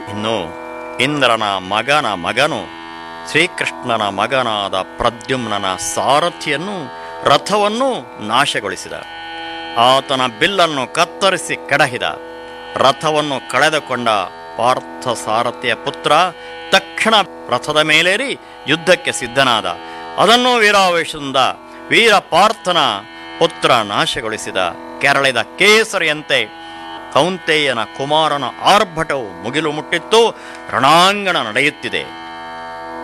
ಇನ್ನು ಇಂದ್ರನ ಮಗನ ಮಗನು ಶ್ರೀಕೃಷ್ಣನ ಮಗನಾದ ಪ್ರದ್ಯುಮ್ನನ ಸಾರಥಿಯನ್ನು ರಥವನ್ನು ನಾಶಗೊಳಿಸಿದ ಆತನ ಬಿಲ್ಲನ್ನು ಕತ್ತರಿಸಿ ಕೆಡಹಿದ ರಥವನ್ನು ಕಳೆದುಕೊಂಡ ಪಾರ್ಥ ಸಾರಥಿಯ ಪುತ್ರ ತಕ್ಷಣ ರಥದ ಮೇಲೇರಿ ಯುದ್ಧಕ್ಕೆ ಸಿದ್ಧನಾದ ಅದನ್ನು ವೀರಾವೇಶದಿಂದ ವೀರ ಪಾರ್ಥನ ಪುತ್ರ ನಾಶಗೊಳಿಸಿದ ಕೆರಳಿದ ಕೇಸರಿಯಂತೆ ಕೌಂತೆಯನ ಕುಮಾರನ ಆರ್ಭಟವು ಮುಗಿಲು ಮುಟ್ಟಿತ್ತು ರಣಾಂಗಣ ನಡೆಯುತ್ತಿದೆ